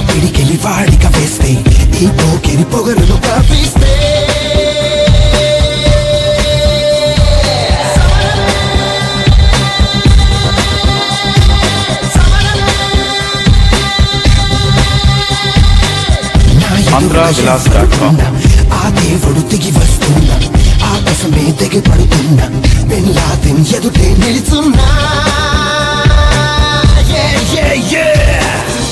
పిడికెలి వాడిక వేస్తే ఈ పోకిరి పొగరును కప్పిస్తే ఆంధ్రావిలాస్.com. ఆ దేవుడు దిగి వస్తున్నా ఆకాశమే దిగి పడుతున్నా బిన్ లాదెన్ ఎదుటే నిలుచున్నా Yeah, yeah, yeah.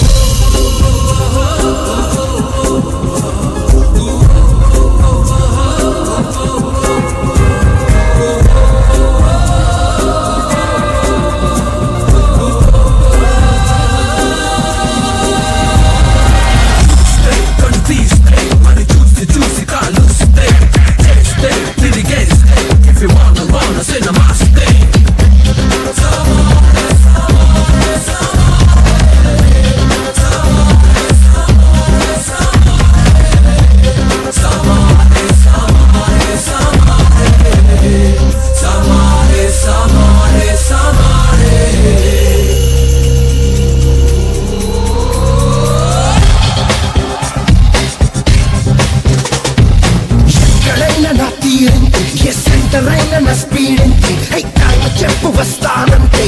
ఎక్కడైనా నా తీరంతే ఏ సెంటర్ అయినా నా స్పీడ్ అంతే హై టైం చెప్పు వస్తానంతే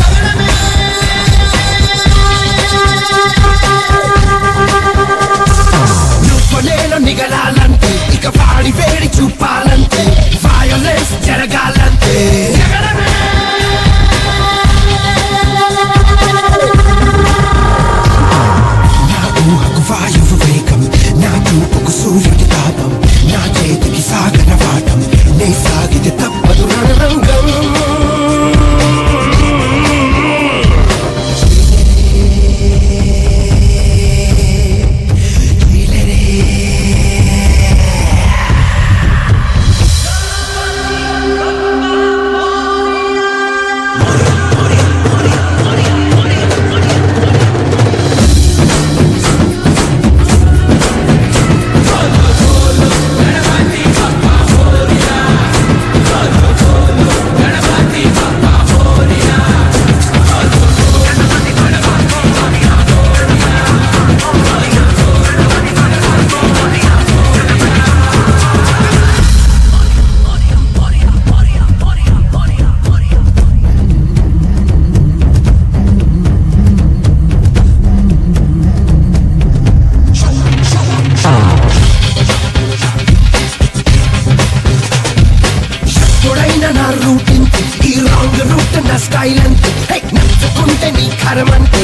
నువ్వు నేను నిగలాలంటే ఇక వాడి వేడి చూపాలంటే వయోలెన్స్ జరగాలంటే నా ఊహకు వాయువు వేగం నా చూపుకు సూర్యుడి తాపం నా చేతికి సాగర వాటం నే సాగితే తప్పదు రణరంగం ఎప్పుడైనా నా రూట్ ఇంతే ఈ రాంగ్ రూట్ నా స్టైల్ అంతే హే, నచ్చుకుంటే నీ కరమంతే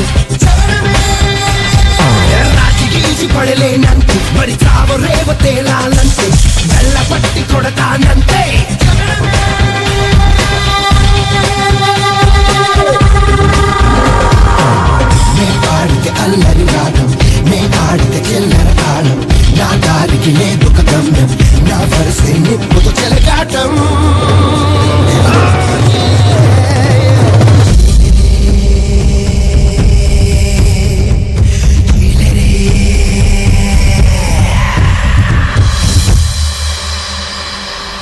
రాజి గీజి పడలేనంతే మరి చావు రేవ తేలాలంతే వెళ్ళ పట్టి కొడతానంతే నే పాడితే అల్లరి రాగం నే ఆడితే చిల్లర తాళం నా దారికి లేదు ఒక గమ్యం నా వరసే నిప్పుతో చెలగాటం